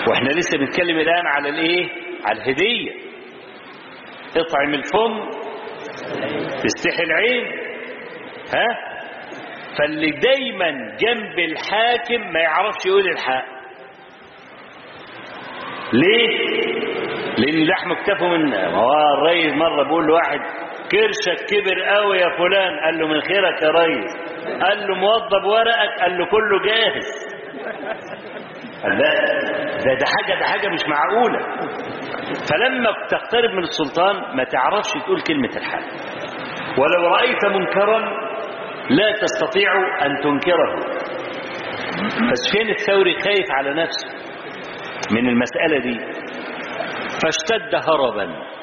واحنا لسه بنتكلم الآن على الايه على الهدية اطعم الفم تستحي العين ها فاللي دايما جنب الحاكم ما يعرفش يقول الحق ليه لان لحم اكتفوا من ما هو الريس مره بيقول لواحد كرشك كبر قوي يا فلان قال له من خيرك يا ريس قال له موظف ورقك قال له كله جاهز قال لا ده ده حاجه ده حاجه مش معقوله فلما تقترب من السلطان ما تعرفش تقول كلمه الحق ولو رايت منكرا لا تستطيع ان تنكره فسفيان الثوري خايف على نفسه من المساله دي فاشتد هربا